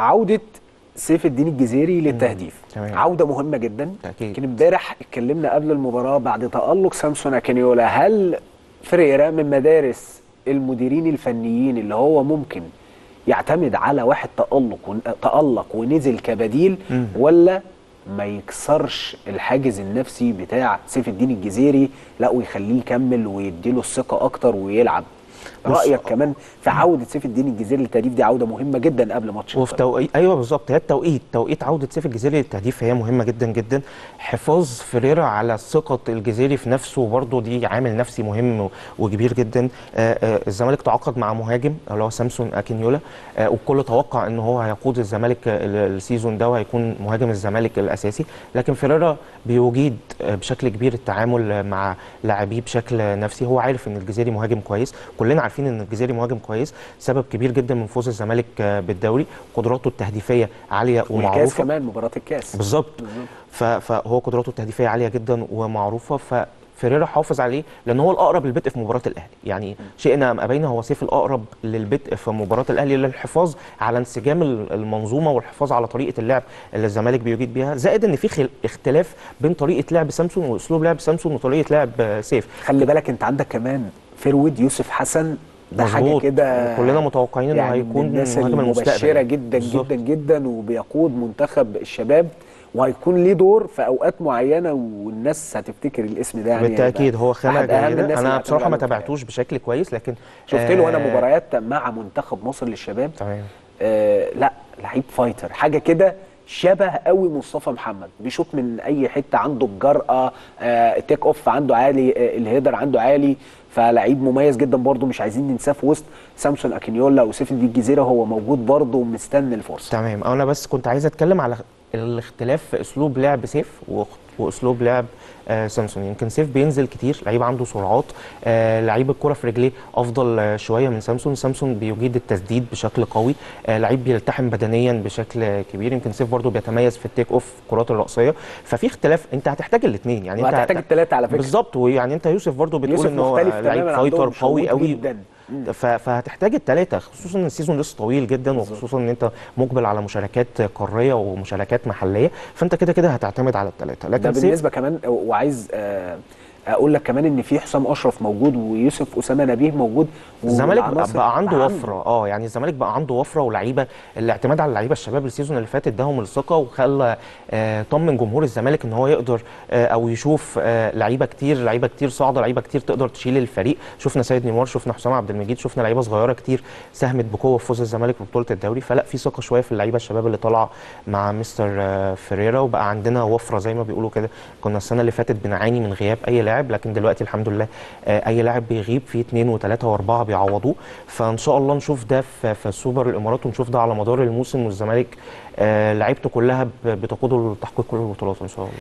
عوده سيف الدين الجزيري للتهديف تمام. عوده مهمه جدا تأكيد. يمكن امبارح اتكلمنا قبل المباراه بعد تالق سامسون اكينيولا هل فريرا من مدارس المديرين الفنيين اللي هو ممكن يعتمد على واحد تالق ون- تالق ونزل كبديل ولا ما يكسرش الحاجز النفسي بتاع سيف الدين الجزيري لا ويخليه يكمل ويديله الثقه اكتر ويلعب بص- رايك كمان في عوده سيف الدين الجزيري للتهديف دي عوده مهمه جدا قبل ماتش وفي القمة. توقيت ايوه بالظبط هي التوقيت توقيت عوده سيف الجزيري للتهديف هي مهمه جدا جدا حفاظ فريرا على ثقه الجزيري في نفسه برضه دي عامل نفسي مهم و- وكبير جدا آه، آه، الزمالك تعاقد مع مهاجم اللي هو سامسون اكينيولا آه، والكل توقع ان هو هيقود الزمالك ال- السيزون ده وهيكون مهاجم الزمالك الاساسي لكن فريرا بيجيد آه، بشكل كبير التعامل آه، مع لاعبيه بشكل نفسي هو عارف ان الجزيري مهاجم كويس كلنا عارفين ان الجزيري مهاجم كويس سبب كبير جدا من فوز الزمالك آه، بالدوري قدراته التهديفيه عاليه والكاس ومعروفه كمان مباراه الكاس بالظبط ف- فهو قدراته التهديفيه عاليه جدا ومعروفه ف فيريرا حافظ عليه لان هو الاقرب للبدء في مباراه الاهلي يعني شئنا ام ابينا هو سيف الاقرب للبدء في مباراه الاهلي للحفاظ على انسجام ال- المنظومه والحفاظ على طريقه اللعب اللي الزمالك بيجيد بيها زائد ان في خل- اختلاف بين طريقه لعب سامسون واسلوب لعب سامسون وطريقه لعب آه، سيف خلي بالك انت عندك كمان فيرود يوسف حسن ده حاجه مظبوط. كده كلنا متوقعين انه يعني هيكون من الناس مهاجم المبشره المستقبل جدا بالظبط. جدا جدا وبيقود منتخب الشباب وهيكون ليه دور في اوقات معينه والناس هتفتكر الاسم ده يعني بالتاكيد هيبقى هو خامه أحد أهم جيده الناس اللي انا هيعتمد بصراحه ما عليهم. تابعتوش بشكل كويس لكن شفت له انا آه، مباريات مع منتخب مصر للشباب تمام آه لا لعيب فايتر حاجه كده شبه قوي مصطفى محمد بيشوط من اي حته عنده الجرأه آه التيك اوف عنده عالي آه الهيدر عنده عالي فلعيب مميز جدا برضه مش عايزين ننساه في وسط سامسون اكينيولا وسيف الدين الجزيره هو موجود برضه ومستني الفرصه تمام انا بس كنت عايز اتكلم على الاختلاف في اسلوب لعب سيف واخ- واسلوب لعب آه سامسون يمكن سيف بينزل كتير لعيب عنده سرعات آه لعيب الكره في رجليه افضل آه شويه من سامسون سامسون بيجيد التسديد بشكل قوي آه لعيب بيلتحم بدنيا بشكل كبير يمكن سيف برضو بيتميز في التيك اوف الكرات الراسيه ففي اختلاف انت هتحتاج الاثنين يعني انت وهتحتاج الثلاثه على فكره بالظبط ويعني انت يوسف برضو بتقول يوسف ان هو مختلف لعيب تماما فايتر عندهم قوي شوط قوي جدا ف- فهتحتاج الثلاثه خصوصا ان السيزون لسه طويل جدا وخصوصا ان انت مقبل على مشاركات قاريه ومشاركات محليه فانت كده كده هتعتمد على الثلاثه ده لكن سيف بالنسبه كمان وعايز آه اقول لك كمان ان في حسام اشرف موجود ويوسف اسامه نبيه موجود الزمالك بقى, والعناصر بقى عنده بقى وفره اه يعني الزمالك بقى عنده وفره ولعيبه الاعتماد على اللعيبه الشباب السيزون اللي فات اداهم الثقه وخلى آه طمن جمهور الزمالك ان هو يقدر آه او يشوف آه لعيبه كتير لعيبه كتير صاعده لعيبه كتير تقدر تشيل الفريق شفنا سيد نيمار شفنا حسام عبد المجيد شفنا لعيبه صغيره كتير ساهمت بقوه في فوز الزمالك ببطوله الدوري فلا في ثقه شويه في اللعيبه الشباب اللي طالعه مع مستر آه فيريرا وبقى عندنا وفره زي ما بيقولوا كده كنا السنه اللي فاتت بنعاني من غياب اي لاعب لكن دلوقتي الحمد لله آه اي لاعب بيغيب في اثنين وثلاثه واربعه بيعوضوه فان شاء الله نشوف ده في, في سوبر الامارات ونشوف ده على مدار الموسم والزمالك آه لعيبته كلها ب- بتقوده لتحقيق كل البطولات ان شاء الله